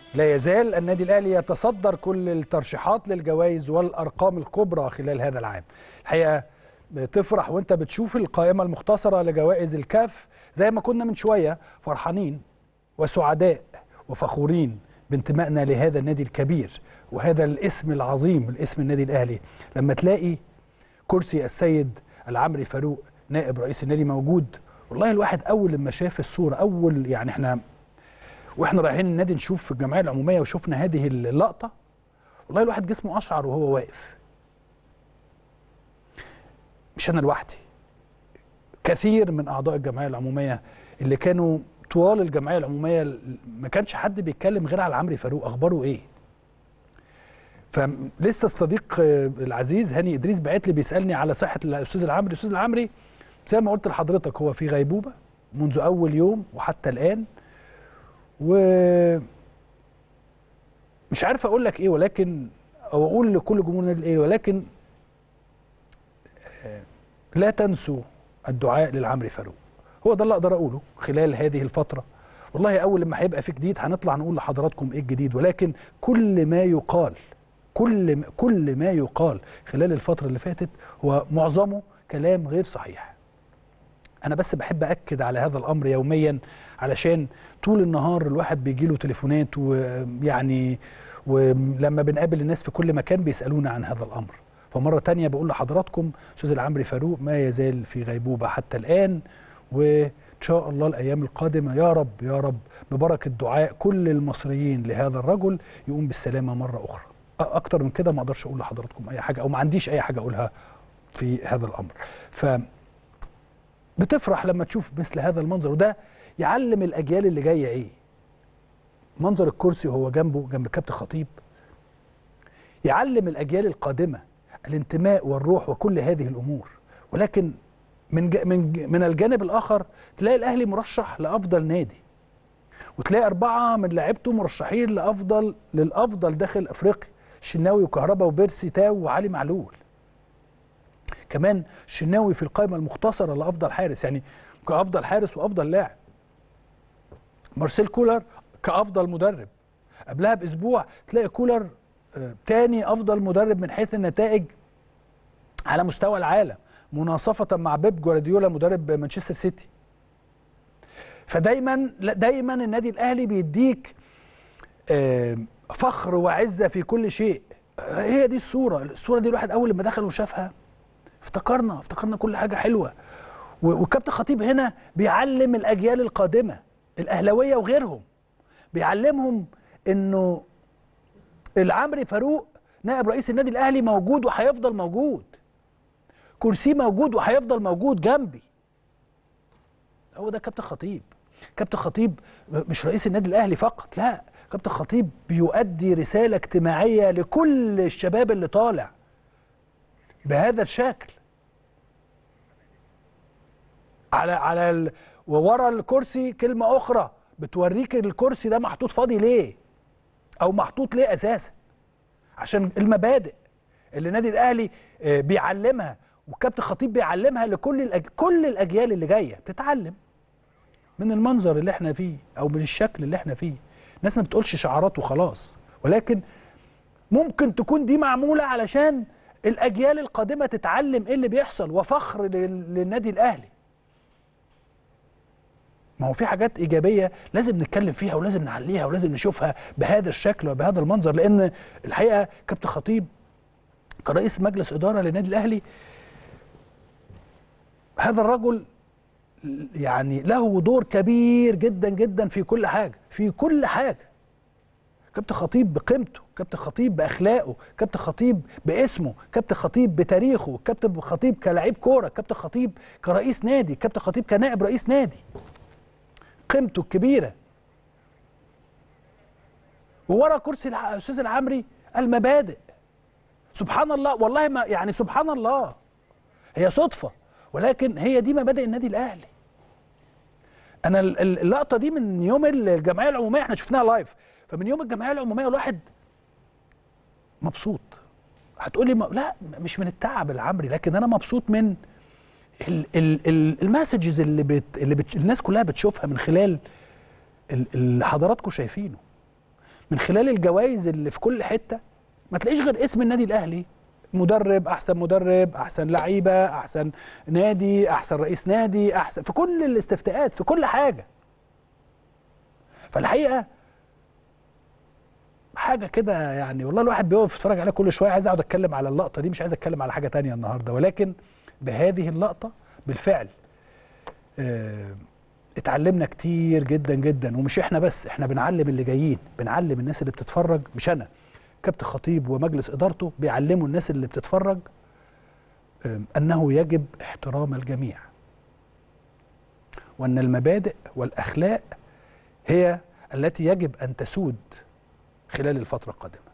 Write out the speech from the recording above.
لا يزال النادي الاهلي يتصدر كل الترشيحات للجوائز والارقام الكبرى خلال هذا العام الحقيقه بتفرح وانت بتشوف القائمه المختصره لجوائز الكاف زي ما كنا من شويه فرحانين وسعداء وفخورين بانتمائنا لهذا النادي الكبير وهذا الاسم العظيم الاسم النادي الاهلي لما تلاقي كرسي السيد العمري فاروق نائب رئيس النادي موجود والله الواحد اول لما شاف الصوره اول يعني احنا واحنا رايحين النادي نشوف في الجمعيه العموميه وشفنا هذه اللقطه والله الواحد جسمه اشعر وهو واقف مش انا لوحدي كثير من اعضاء الجمعيه العموميه اللي كانوا طوال الجمعيه العموميه ما كانش حد بيتكلم غير على عمرو فاروق اخباره ايه فلسه الصديق العزيز هاني ادريس بعت لي بيسالني على صحه الاستاذ العمري الاستاذ العمري زي ما قلت لحضرتك هو في غيبوبه منذ اول يوم وحتى الان و مش عارف اقول لك ايه ولكن او اقول لكل جمهور النادي ايه ولكن لا تنسوا الدعاء للعمري فاروق هو ده اللي اقدر اقوله خلال هذه الفتره والله اول لما هيبقى في جديد هنطلع نقول لحضراتكم ايه الجديد ولكن كل ما يقال كل كل ما يقال خلال الفتره اللي فاتت هو معظمه كلام غير صحيح انا بس بحب اكد على هذا الامر يوميا علشان طول النهار الواحد بيجي له تليفونات ويعني ولما بنقابل الناس في كل مكان بيسالونا عن هذا الامر فمره تانية بقول لحضراتكم استاذ العمري فاروق ما يزال في غيبوبه حتى الان وان شاء الله الايام القادمه يا رب يا رب ببركه دعاء كل المصريين لهذا الرجل يقوم بالسلامه مره اخرى اكتر من كده ما اقدرش اقول لحضراتكم اي حاجه او ما عنديش اي حاجه اقولها في هذا الامر ف بتفرح لما تشوف مثل هذا المنظر وده يعلم الاجيال اللي جايه ايه منظر الكرسي وهو جنبه جنب كابتن خطيب يعلم الاجيال القادمه الانتماء والروح وكل هذه الامور ولكن من من من الجانب الاخر تلاقي الاهلي مرشح لافضل نادي وتلاقي اربعه من لاعيبته مرشحين لافضل للافضل داخل افريقيا الشناوي وكهربا وبيرسي تاو وعلي معلول كمان الشناوي في القائمه المختصره لافضل حارس يعني كافضل حارس وافضل لاعب مارسيل كولر كافضل مدرب قبلها باسبوع تلاقي كولر تاني افضل مدرب من حيث النتائج على مستوى العالم مناصفه مع بيب جوارديولا مدرب مانشستر سيتي فدايما دايما النادي الاهلي بيديك فخر وعزه في كل شيء هي دي الصوره الصوره دي الواحد اول لما دخل وشافها افتكرنا افتكرنا كل حاجه حلوه والكابتن خطيب هنا بيعلم الاجيال القادمه الاهلاويه وغيرهم بيعلمهم انه العمري فاروق نائب رئيس النادي الاهلي موجود وهيفضل موجود كرسي موجود وهيفضل موجود جنبي هو ده كابتن خطيب كابتن خطيب مش رئيس النادي الاهلي فقط لا كابتن خطيب بيؤدي رساله اجتماعيه لكل الشباب اللي طالع بهذا الشكل على على ال... وورا الكرسي كلمه اخرى بتوريك الكرسي ده محطوط فاضي ليه او محطوط ليه اساسا عشان المبادئ اللي النادي الاهلي بيعلمها والكابتن خطيب بيعلمها لكل الأج... كل الاجيال اللي جايه بتتعلم من المنظر اللي احنا فيه او من الشكل اللي احنا فيه الناس ما بتقولش شعارات وخلاص ولكن ممكن تكون دي معموله علشان الاجيال القادمه تتعلم ايه اللي بيحصل وفخر للنادي الاهلي ما هو في حاجات ايجابيه لازم نتكلم فيها ولازم نعليها ولازم نشوفها بهذا الشكل وبهذا المنظر لان الحقيقه كابتن خطيب كرئيس مجلس اداره للنادي الاهلي هذا الرجل يعني له دور كبير جدا جدا في كل حاجه في كل حاجه كابتن خطيب بقيمته كابتن خطيب باخلاقه كابتن خطيب باسمه كابتن خطيب بتاريخه كابتن خطيب كلاعب كوره كابتن خطيب كرئيس نادي كابتن خطيب كنائب رئيس نادي قيمته الكبيره وورا كرسي الاستاذ العمري المبادئ سبحان الله والله ما يعني سبحان الله هي صدفه ولكن هي دي مبادئ النادي الاهلي انا اللقطه دي من يوم الجمعيه العموميه احنا شفناها لايف فمن يوم الجمعيه العموميه الواحد مبسوط هتقولي ما لا مش من التعب العمري لكن انا مبسوط من المسجز اللي بت اللي بت الناس كلها بتشوفها من خلال اللي حضراتكم شايفينه من خلال الجوائز اللي في كل حته ما تلاقيش غير اسم النادي الاهلي مدرب احسن مدرب احسن لعيبه احسن نادي احسن رئيس نادي احسن في كل الاستفتاءات في كل حاجه فالحقيقه حاجه كده يعني والله الواحد بيقف يتفرج عليها كل شويه عايز اقعد اتكلم على اللقطه دي مش عايز اتكلم على حاجه تانية النهارده ولكن بهذه اللقطه بالفعل آه اتعلمنا كتير جدا جدا ومش احنا بس احنا بنعلم اللي جايين بنعلم الناس اللي بتتفرج مش انا كابتن خطيب ومجلس ادارته بيعلموا الناس اللي بتتفرج آه انه يجب احترام الجميع وان المبادئ والاخلاق هي التي يجب ان تسود خلال الفتره القادمه